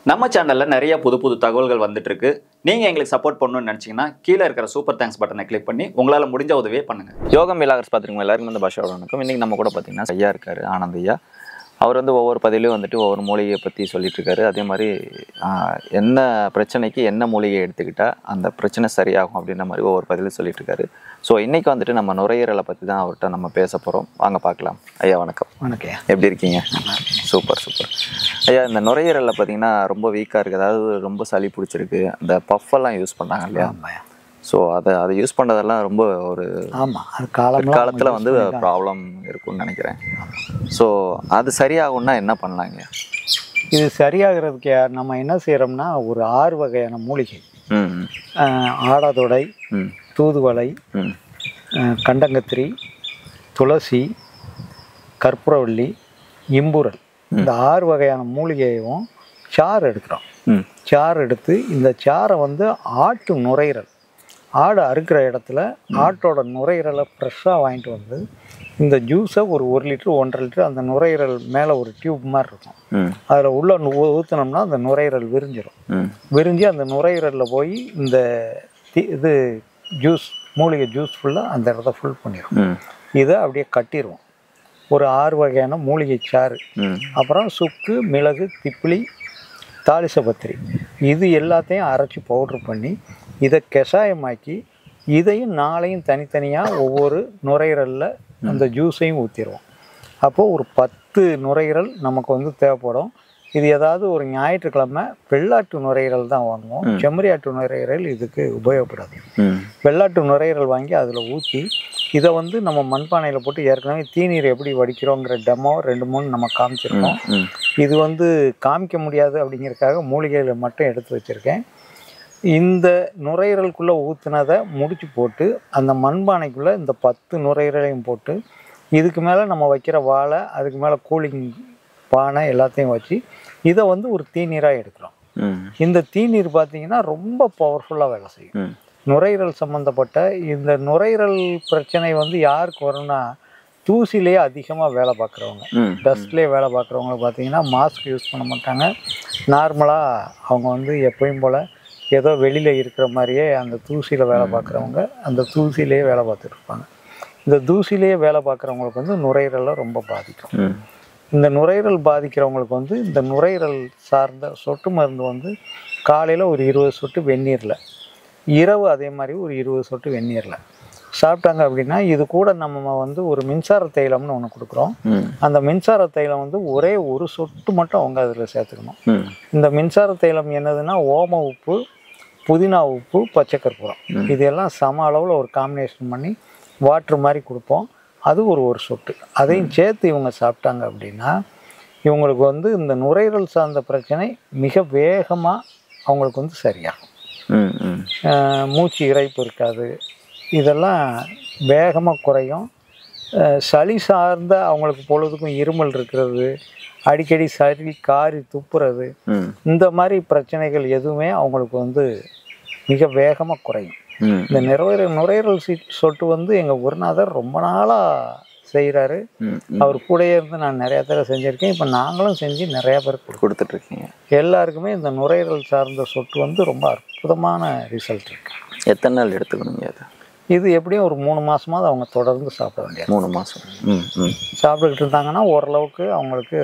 நம்ம சேனல்ல நிறைய புது புது தகவல்கள் வந்துட்டு இருக்கு நீங்க எங்களுக்கு சப்போர்ட் பண்ணணும்னு நினைச்சீங்கன்னா கீழே இருக்கிற சூப்பர் தேங்க்ஸ் பட்டனை கிளிக் பண்ணி உங்களால முடிஞ்ச உதவியே பண்ணுங்க யோகம் விலாகர்ஸ் பார்த்துருக்கோம் எல்லாருக்கும் வந்து பாஷாவோட வணக்கம் இன்றைக்கி நம்ம கூட பார்த்தீங்கன்னா ஐயா இருக்காரு ஆனந்த் ஐயா அவர் வந்து ஒவ்வொரு பதிலையும் வந்துட்டு ஒவ்வொரு மூலிகையை பற்றி சொல்லிட்டு இருக்காரு அதே மாதிரி ஆஹ், என்ன பிரச்சனைக்கு என்ன மூலிகை எடுத்துக்கிட்டா அந்த பிரச்சனை சரியாகும் அப்படின்ற மாதிரி ஒவ்வொரு பதிலையும் சொல்லிட்டு இருக்காரு ஸோ இன்னைக்கு வந்துட்டு நம்ம நுரையீரலை பற்றி தான் அவர்கிட்ட நம்ம பேச போகிறோம் வாங்க பார்க்கலாம் ஐயா வணக்கம் வணக்கம் எப்படி இருக்கீங்க சூப்பர் சூப்பர் ஐயா இந்த நுரையீரலில் பார்த்தீங்கன்னா ரொம்ப வீக்காக இருக்குது அதாவது ரொம்ப சளி பிடிச்சிருக்கு அந்த பஃபெல்லாம் யூஸ் பண்ணாங்க இல்லையா ஆமாம் ஸோ அதை அதை யூஸ் பண்ணுறதெல்லாம் ரொம்ப ஒரு ஆமாம் அது காலம்லாம் காலத்தில் வந்து ப்ராப்ளம் இருக்கும்னு நினைக்கிறேன் ஸோ அது சரியாகும்னா என்ன பண்ணலாங்க இது சரியாகிறதுக்கு யா- நம்ம என்ன செய்கிறோம்னா ஒரு ஆறு வகையான மூலிகை ம் ம், ஆஹ், ஆடாதொடை ம் தூதுவளை ம் ஆஹ், கண்டங்கத்திரி துளசி கற்பூரவள்ளி இம்புரல் இந்த ஆறு வகையான மூலிகையும் சாறு எடுக்கிறோம் ம் சாறு எடுத்து இந்த சாறை வந்து ஆட்டு நுரையீரல் ஆடு அறுக்கிற இடத்துல ஆட்டோட நுரையீரலை ஃப்ரெஷ்ஷாக வாங்கிட்டு வந்து இந்த ஜூஸை ஒரு ஒரு லிட்டர் ஒன்றரை லிட்டர் அந்த நுரையீரல் மேலே ஒரு டியூப் மாதிரி இருக்கும் ம் அதில் உள்ள ஊ- ஊத்துனோம்னா அந்த நுரையீரல் விரிஞ்சிடும் ம் விரிஞ்சு அந்த நுரையீரலில் போய் இந்த தி- இது ஜூஸ் மூலிகை ஜூஸ் ஃபுல்லாக அந்த இடத்த ஃபுல் பண்ணிடும் ம் இதை அப்படியே கட்டிடுவோம் ஒரு ஆறு வகையான மூலிகை சாறு ம் அப்புறம் சுக்கு மிளகு திப்பிலி தாளிசபத்திரி இது எல்லாத்தையும் அரைச்சி பவுட்ரு பண்ணி இதை கஷாயமாக்கி இதையும் நாளையும் தனித்தனியாக ஒவ்வொரு நுரையீரலில் அந்த ஜூஸையும் ஊற்றிடுவோம் அப்போது ஒரு பத்து நுரையீரல் நமக்கு வந்து தேவைப்படும் இது ஏதாவது ஒரு ஞாயிற்றுக்கிழமை வெள்ளாட்டு நுரையீரல் தான் வாங்குவோம் செம்மறியாட்டு நுரையீரல் இதுக்கு உபயோகப்படாது ம் வெள்ளாட்டு நுரையீரல் வாங்கி அதில் ஊற்றி இதை வந்து நம்ம மண்பானையில் போட்டு ஏற்கனவே தீநீர் எப்படி வடிக்கிறோங்கிற டெமோ ரெண்டு மூணு நம்ம காமிச்சிருக்கோம் ம் இது வந்து காமிக்க முடியாது அப்படிங்கிறதுக்காக மூலிகைகளை மட்டும் எடுத்து வச்சுருக்கேன் இந்த நுரையீரலுக்குள்ளே ஊற்றுனதை முடிச்சு போட்டு அந்த மண்பானைக்குள்ளே இந்த பத்து நுரையீரலையும் போட்டு இதுக்கு மேலே நம்ம வைக்கிற வாழை அதுக்கு மேலே கூலிங் பானை எல்லாத்தையும் வச்சு இதை வந்து ஒரு தீநீராக எடுக்கிறோம் ம் இந்த தீநீர் பார்த்தீங்கன்னா ரொம்ப பவர்ஃபுல்லாக வேலை செய்யும் ம் நுரையீரல் சம்மந்தப்பட்ட இந்த நுரையீரல் பிரச்சனை வந்து யாருக்கு வரும்னா தூசிலேயே அதிகமாக வேலை பார்க்குறவங்க ம் டஸ்ட்லேயே வேலை பார்க்குறவங்க பார்த்தீங்கன்னா மாஸ்க் யூஸ் பண்ண மாட்டாங்க நார்மலாக அவங்க வந்து எப்பயும் போல் ஏதோ வெளியில் இருக்கிற மாதிரியே அந்த தூசியில் வேலை பார்க்குறவங்க அந்த தூசிலேயே வேலை பார்த்துட்டு இருப்பாங்க இந்த தூசிலேயே வேலை பார்க்குறவங்களுக்கு வந்து நுரையீரலை ரொம்ப பாதிக்கும் ம் இந்த நுரையீரல் பாதிக்கிறவங்களுக்கு வந்து இந்த நுரையீரல் சார்ந்த சொட்டு மருந்து வந்து காலையில் ஒரு இருபது சொட்டு வெந்நீரில் இரவு அதே மாதிரி ஒரு இருபது சொட்டு வெந்நீரில் சாப்பிட்டாங்க அப்படின்னா இது கூட நம்ம வந்து ஒரு மின்சார தைலம்னு ஒன்று கொடுக்குறோம் ம் அந்த மின்சார தைலம் வந்து ஒரே ஒரு சொட்டு மட்டும் அவங்க அதில் சேர்த்துக்கணும் ம் இந்த மின்சார தைலம் என்னதுன்னா ஓம உப்பு புதினா உப்பு பச்சை கற்பூரம் இதெல்லாம் சம அளவில் ஒரு காம்பினேஷன் பண்ணி வாட்ரு மாதிரி கொடுப்போம் அது ஒரு ஒரு சொட்டு அதையும் சேர்த்து இவங்க சாப்பிட்டாங்க அப்படின்னா இவங்களுக்கு வந்து இந்த நுரையீரல் சார்ந்த பிரச்சனை மிக வேகமாக அவங்களுக்கு வந்து சரியாகும் ம் ம் அஹ் மூச்சு இறைப்பு இருக்காது இதெல்லாம் வேகமாக குறையும் அஹ் சளி சார்ந்த அவங்களுக்கு பொழுதுக்கும் இருமல் இருக்கிறது அடிக்கடி சளி காரி துப்புறது ம் இந்த மாதிரி பிரச்சனைகள் எதுவுமே அவங்களுக்கு வந்து மிக வேகமாக குறையும் ம் இந்த நுரையீரல் நுரையீரல் சீ சொட்டு வந்து எங்கள் குருநாதர் ரொம்ப நாளாக செய்கிறாரு ம் அவர் கூடயே இருந்து நான் நிறையா தடவை செஞ்சுருக்கேன் இப்போ நாங்களும் செஞ்சு நிறையா பேர் கொடுக்கோம் கொடுத்துட்ருக்கீங்க எல்லாருக்குமே இந்த நுரையீரல் சார்ந்த சொட்டு வந்து ரொம்ப அற்புதமான ரிசல்ட் இருக்கு எத்தனை நாள் எடுத்துக்கணுங்க அது இது எப்படியும் ஒரு மூணு மாசமாவது அவங்க தொடர்ந்து சாப்பிட வேண்டியது மூணு மாதம் ம் ம் சாப்பிட்டுக்கிட்டு இருந்தாங்கன்னா ஓரளவுக்கு அவங்களுக்கு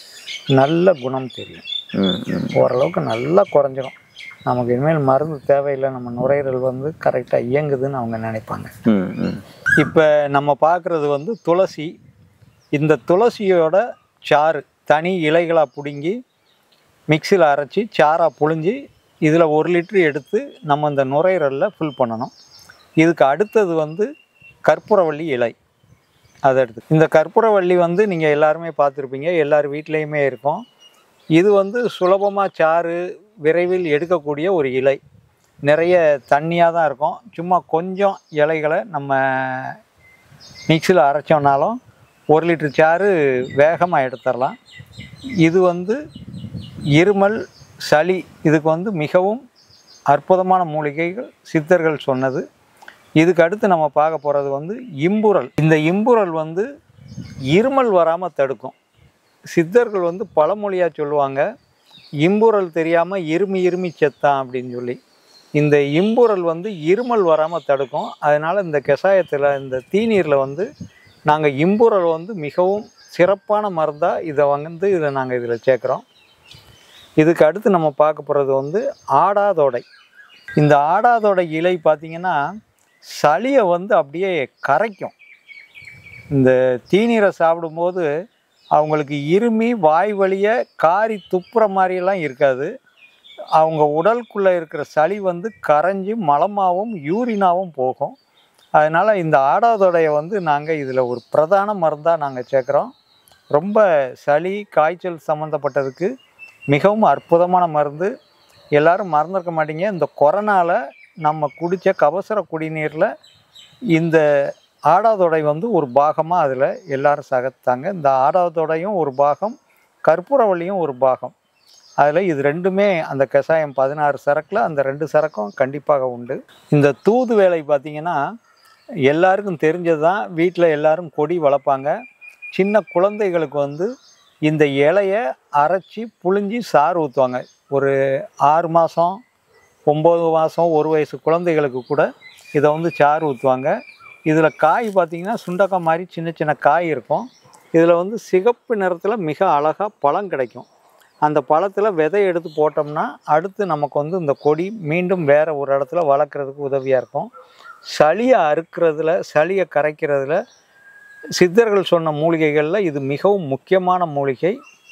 நல்ல குணம் தெரியும் ம் ம் ஓரளவுக்கு நல்லா குறைஞ்சிரும் நமக்கு இனிமேல் மருந்து தேவையில்லை நம்ம நுரையீரல் வந்து கரெக்டாக இயங்குதுன்னு அவங்க நினைப்பாங்க ம் ம் இப்போ நம்ம பார்க்குறது வந்து துளசி இந்த துளசியோட சாறு தனி இலைகளாக பிடுங்கி மிக்சியில் அரைச்சி சாராக புழிஞ்சு இதில் ஒரு லிட்டரு எடுத்து நம்ம இந்த நுரையீரலில் ஃபில் பண்ணணும் இதுக்கு அடுத்தது வந்து கற்பூரவள்ளி இலை அதை எடுத்து இந்த கற்பூரவள்ளி வந்து நீங்கள் எல்லாருமே பார்த்துருப்பீங்க எல்லார் வீட்லேயுமே இருக்கும் இது வந்து சுலபமாக சாறு விரைவில் எடுக்கக்கூடிய ஒரு இலை நிறைய தண்ணியாக தான் இருக்கும் சும்மா கொஞ்சம் இலைகளை நம்ம மிக்சியில் அரைச்சோம்னாலும் ஒரு லிட்டர் சாறு வேகமாக எடுத்துடலாம் இது வந்து இருமல் சளி இதுக்கு வந்து மிகவும் அற்புதமான மூலிகைகள் சித்தர்கள் சொன்னது இதுக்கு அடுத்து நம்ம பார்க்க போகிறது வந்து இம்புரல் இந்த இம்புரல் வந்து இருமல் வராமல் தடுக்கும் சித்தர்கள் வந்து பழமொழியாக சொல்லுவாங்க இம்புரல் தெரியாமல் இருமி இருமி செத்தான் அப்படின்னு சொல்லி இந்த இம்புரல் வந்து இருமல் வராமல் தடுக்கும் அதனால் இந்த கஷாயத்தில் இந்த தீநீரில் வந்து நாங்கள் இம்புரல் வந்து மிகவும் சிறப்பான மருந்தாக இதை வந்து இதை நாங்கள் இதில் சேர்க்குறோம் இதுக்கு அடுத்து நம்ம பார்க்க போகிறது வந்து ஆடாதொடை இந்த ஆடாதொடை இலை பார்த்திங்கன்னா சளியை வந்து அப்படியே கரைக்கும் இந்த தீநீரை சாப்பிடும்போது அவங்களுக்கு இருமி வாய் வழிய காரி துப்புற மாதிரியெல்லாம் இருக்காது அவங்க உடலுக்குள்ளே இருக்கிற சளி வந்து கரைஞ்சி மலமாகவும் யூரினாவும் போகும் அதனால் இந்த ஆடாதொடையை வந்து நாங்கள் இதில் ஒரு பிரதான மருந்தாக நாங்கள் சேர்க்குறோம் ரொம்ப சளி காய்ச்சல் சம்மந்தப்பட்டதுக்கு மிகவும் அற்புதமான மருந்து எல்லாரும் மறந்துருக்க மாட்டீங்க இந்த கொரோனாவில் நம்ம குடித்த கபசுர குடிநீரில் இந்த ஆடாதொடை வந்து ஒரு பாகமாக அதில் எல்லாரும் சகத்தாங்க இந்த ஆடாதொடையும் ஒரு பாகம் கற்பூரவள்ளியும் ஒரு பாகம் அதில் இது ரெண்டுமே அந்த கஷாயம் பதினாறு சரக்கில் அந்த ரெண்டு சரக்கும் கண்டிப்பாக உண்டு இந்த தூது வேலை பார்த்திங்கன்னா எல்லாருக்கும் தெரிஞ்சது தான் வீட்டில் எல்லாரும் கொடி வளர்ப்பாங்க சின்ன குழந்தைகளுக்கு வந்து இந்த இலையை அரைச்சி புழிஞ்சி சாறு ஊற்றுவாங்க ஒரு ஆறு மாதம் ஒம்பது மாதம் ஒரு வயசு குழந்தைகளுக்கு கூட இதை வந்து சாறு ஊற்றுவாங்க இதில் காய் பார்த்திங்கன்னா சுண்டக்காய் மாதிரி சின்ன சின்ன காய் இருக்கும் இதில் வந்து சிகப்பு நிறத்தில் மிக அழகாக பழம் கிடைக்கும் அந்த பழத்தில் விதை எடுத்து போட்டோம்னா அடுத்து நமக்கு வந்து இந்த கொடி மீண்டும் வேறு ஒரு இடத்துல வளர்க்குறதுக்கு உதவியாக இருக்கும் சளியை அறுக்கிறதுல சளியை கரைக்கிறதுல சித்தர்கள் சொன்ன மூலிகைகளில் இது மிகவும் முக்கியமான மூலிகை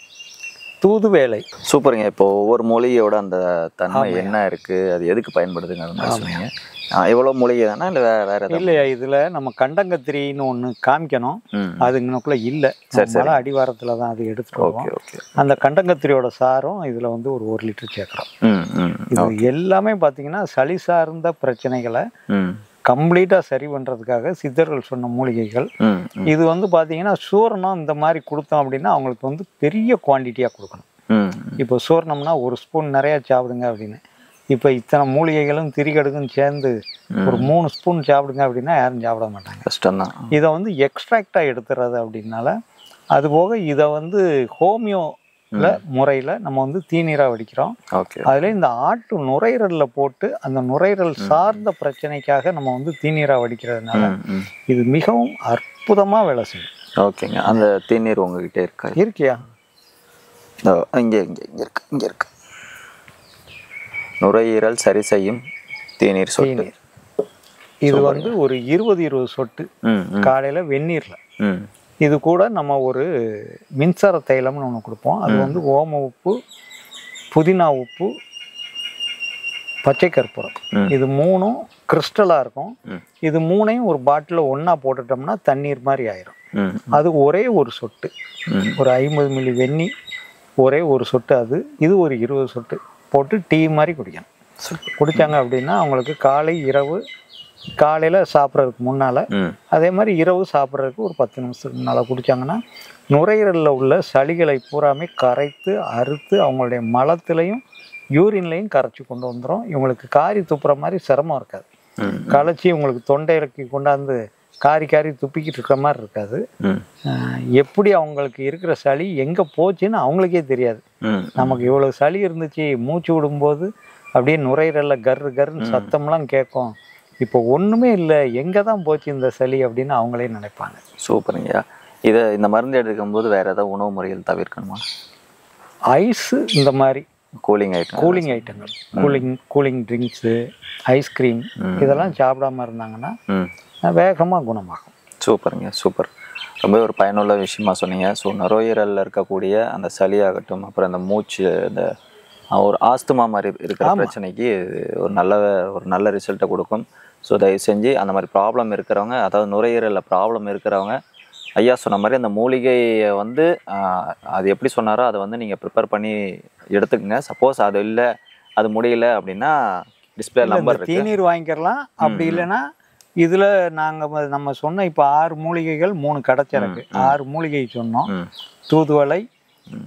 தூதுவேலை சூப்பருங்க இப்போ ஒவ்வொரு மூலிகையோட அந்த தன்மை ஆமாய்யா. என்ன இருக்கு அது எதுக்கு பயன்படுதுங்கிற மாதிரி சொன்னீங்க ஆ, எவ்வளவு மூலிகை தானே இல்லை வேற வேற ஏதாவது இல்லையா இதில் நம்ம கண்டங்கத்திரின்னு ஒன்று காமிக்கணும் ம் அது இங்கனக்குள்ளே இல்லை சரி, சரி. மலை அடிவாரத்தில் தான் அது எடுத்துகிட்டு ஓகே வருவோம் ஓகே அந்த கண்டங்கத்திரியோட சாரும் இதில் வந்து ஒரு ஒரு லிட்டர் சேர்க்குறோம் ம் ம் இது எல்லாமே பார்த்தீங்கன்னா சளி சார்ந்த பிரச்சனைகளை ம் கம்ப்ளீட்டாக சரி பண்ணுறதுக்காக சித்தர்கள் சொன்ன மூலிகைகள் ம் ம் இது வந்து பார்த்தீங்கன்னா சூரணம் இந்த மாதிரி கொடுத்தோம் அப்படின்னா அவங்களுக்கு வந்து பெரிய குவான்டிட்டியாக கொடுக்கணும் ம் இப்போ சூரணம்னா ஒரு ஸ்பூன் நிறையா சாப்பிடுங்க அப்படின்னு இப்போ இத்தனை மூலிகைகளும் திரிகடுக்கும் சேர்ந்து ஒரு மூணு ஸ்பூன் சாப்பிடுங்க அப்படின்னா யாரும் சாப்பிட மாட்டாங்க கஷ்டம்தான் இதை வந்து எக்ஸ்ட்ராக்டாக எடுத்துறது அப்படின்னால அதுபோக இதை வந்து ஹோமியோல முறையில் நம்ம வந்து தீநீராக வடிக்கிறோம் ஓகே அதில் இந்த ஆட்டு நுரையீரலில் போட்டு அந்த நுரையீரல் சார்ந்த பிரச்சனைக்காக நம்ம வந்து தீநீராக வடிக்கிறதுனால ம் ம் இது மிகவும் அற்புதமாக வேலை செய்யும் ஓகேங்க அந்த தேநீர் உங்ககிட்ட இருக்கா இருக்கியா இதோ, இங்கே இங்கே இங்கே இருக்கு இங்கே இருக்கு நுரையீரல் சரி செய்யும் தேநீர் சொட்டு தேநீர் இது வந்து ஒரு இருபது இருபது சொட்டு ம் ம் காலையில் வெந்நீரில் ம் இது கூட நம்ம ஒரு மின்சார தைலம்னு ஒன்று கொடுப்போம் அது வந்து ஓம உப்பு புதினா உப்பு பச்சை கற்பூரம் ம். இது மூணும் கிறிஸ்டலாக இருக்கும் ம். இது மூணையும் ஒரு பாட்டிலில் ஒன்றா போட்டுட்டோம்னா தண்ணீர் மாதிரி ஆயிரும் ம் அது ஒரே ஒரு சொட்டு ம் ஒரு ஐம்பது மில்லி வெந்நி ஒரே ஒரு சொட்டு அது இது ஒரு இருபது சொட்டு போட்டு டீ மாதிரி குடிக்கணும் சூப்பர் குடித்தாங்க அப்படின்னா அவங்களுக்கு காலை இரவு காலையில் சாப்பிட்றதுக்கு முன்னால் ம் அதே மாதிரி இரவு சாப்பிட்றதுக்கு ஒரு பத்து நிமிஷத்துக்கு முன்னால் குடித்தாங்கன்னா நுரையீரலில் உள்ள சளிகளை பூராமே கரைத்து அறுத்து அவங்களுடைய மலத்திலையும் யூரின்லையும் கரைச்சி கொண்டு வந்துடும் இவங்களுக்கு காரி துப்புற மாதிரி சிரமம் இருக்காது ம் களைச்சி உங்களுக்கு தொண்டை இறக்கி கொண்டாந்து காரி காரி துப்பிக்கிட்டு இருக்கிற மாதிரி இருக்காது ம் அஹ் எப்படி அவங்களுக்கு இருக்கிற சளி எங்கே போச்சுன்னு அவங்களுக்கே தெரியாது ம் நமக்கு இவ்வளோ சளி இருந்துச்சு மூச்சு விடும்போது அப்படியே நுரையீரலில் கர்ரு கர்ன்னு சத்தம்லாம் கேட்கும் இப்போ ஒன்றுமே இல்லை எங்கே தான் போச்சு இந்த சளி அப்படின்னு அவங்களே நினைப்பாங்க சூப்பருங்கய்யா இதை இந்த மருந்து எடுக்கும்போது வேற ஏதாவது உணவு முறைகள் தவிர்க்கணுமா ஐஸு இந்த மாதிரி கூலிங் ஐட்டம் கூலிங் ஐட்டங்கள் கூலிங் கூலிங் ட்ரிங்க்ஸு ஐஸ்கிரீம் ம். இதெல்லாம் சாப்பிடாம இருந்தாங்கன்னா ம் வேகமாக குணமாகும் சூப்பருங்க சூப்பர் ரொம்ப ஒரு பயனுள்ள விஷயமா சொன்னீங்க ஸோ நுரையீரலில் இருக்கக்கூடிய அந்த சளி ஆகட்டும் அப்புறம் அந்த மூச்சு அந்த அஹ், ஒரு ஆஸ்துமா மாதிரி இருக்கிற பிரச்சனைக்கு இது ஒரு நல்ல ஒரு நல்ல ரிசல்ட்டை கொடுக்கும் ஸோ தயவு செஞ்சு அந்த மாதிரி ப்ராப்ளம் இருக்கிறவங்க அதாவது நுரையீரலில் ப்ராப்ளம் இருக்கிறவங்க ஐயா சொன்ன மாதிரி அந்த மூலிகையை வந்து ஆஹ், அது எப்படி சொன்னாரோ அதை வந்து நீங்கள் ப்ரிப்பேர் பண்ணி எடுத்துக்கங்க சப்போஸ் அது இல்லை அது முடியல அப்படின்னா டிஸ்பிளே இல்ல, நம்பர் இந்த இருக்கு தீநீர் வாங்கிக்கிறலாம் அப்படி இல்லைன்னா இதில் நாங்கள் நம்ம சொன்ன இப்போ ஆறு மூலிகைகள் மூணு கடைச்சிருக்கு ஆறு மூலிகை சொன்னோம் ம் தூதுவளை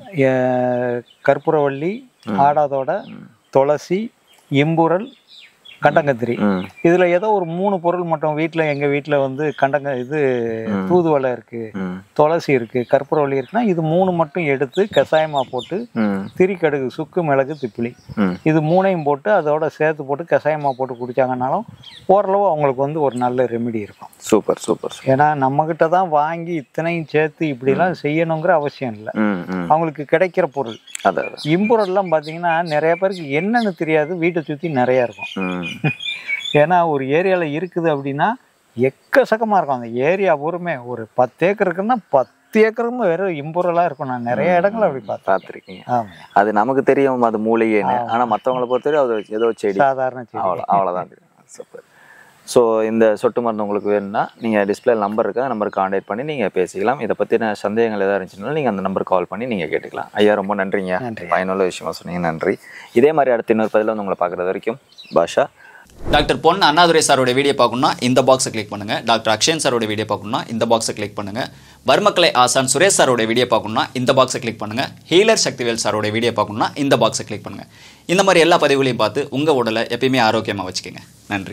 எ- கற்பூரவள்ளி ஆடாதோட துளசி இம்புரல் கண்டங்கத்திரி ம் இதில் ஏதோ ஒரு மூணு பொருள் மட்டும் வீட்டில் எங்கள் வீட்டில் வந்து கண்டங்க இது தூதுவளை இருக்குது ம் துளசி இருக்குது கற்பூரவள்ளி இருக்குன்னா இது மூணு மட்டும் எடுத்து கஷாயமாக போட்டு ம் திரிக்கடுகு சுக்கு மிளகு திப்பிலி ம் இது மூணையும் போட்டு அதோட சேர்த்து போட்டு கஷாயமாக போட்டு குடித்தாங்கனாலும் ஓரளவு அவங்களுக்கு வந்து ஒரு நல்ல ரெமெடி இருக்கும் சூப்பர் சூப்பர் சூப்பர் ஏன்னா நம்மக்கிட்ட தான் வாங்கி இத்தனையும் சேர்த்து இப்படிலாம் செய்யணுங்கிற அவசியம் இல்லை ம் ம் அவங்களுக்கு கிடைக்கிற பொருள் அதான் அதான். இம்புரெல்லாம் பார்த்தீங்கன்னா நிறைய பேருக்கு என்னன்னு தெரியாது வீட்டை சுற்றி நிறையா இருக்கும் ம் ஏன்னா ஒரு ஏரியாவில் இருக்குது அப்படின்னா எக்கச்சக்கமாக இருக்கும் அந்த ஏரியா பூருமே ஒரு பத்து ஏக்கர் இருக்குன்னா பத்து ஏக்கரும் வெறும் இம்புரெல்லாம் இருக்கும் நான் நிறைய இடங்கள் அப்படி பார்த்தேன் பார்த்துருக்கீங்க ஆமாம் அது நமக்கு தெரியும் அது மூலிகைன்னு ஆனால் மற்றவங்களை பொறுத்தவரை அது ஏதோ செடி சாதாரண செடி அவ்வளோ அவ்வளோதான் தெரியும் சூப்பர் ஸோ இந்த சொட்டு மருந்து உங்களுக்கு வேணும்னா நீங்கள் டிஸ்பிளே நம்பர் இருக்கா நம்பருக்கு கான்டாக்ட் பண்ணி நீங்கள் பேசிக்கலாம் இதை பற்றின சந்தேகங்கள் எதாவது இருந்துச்சுன்னா நீங்கள் அந்த நம்பருக்கு கால் பண்ணி நீங்கள் கேட்டுக்கலாம் ஐயா ரொம்ப நன்றிங்க நன்றி. பயனுள்ள விஷயமா சொன்னீங்க நன்றி இதே மாதிரி அடுத்த இன்னொரு பதில் வந்து உங்களை பார்க்குறது வரைக்கும் பாஷா டாக்டர் பொன் அண்ணாதுரை சாரோட வீடியோ பார்க்கணும்னா இந்த பாக்ஸை கிளிக் பண்ணுங்க டாக்டர் அக்ஷயன் சாரோட வீடியோ பார்க்கணும்னா இந்த பாக்ஸை கிளிக் பண்ணுங்க வர்மக்கலை ஆசான் சுரேஷ் சாரோட வீடியோ பார்க்கணும்னா இந்த பாக்ஸை கிளிக் பண்ணுங்க ஹீலர் சக்திவேல் சாரோட வீடியோ பார்க்கணும்னா இந்த பாக்ஸை கிளிக் பண்ணுங்க இந்த மாதிரி எல்லா பதிவுகளையும் பார்த்து உங்க உடலை எப்பயுமே ஆரோக்கியமாக வச்சுக்கோங்க நன்றி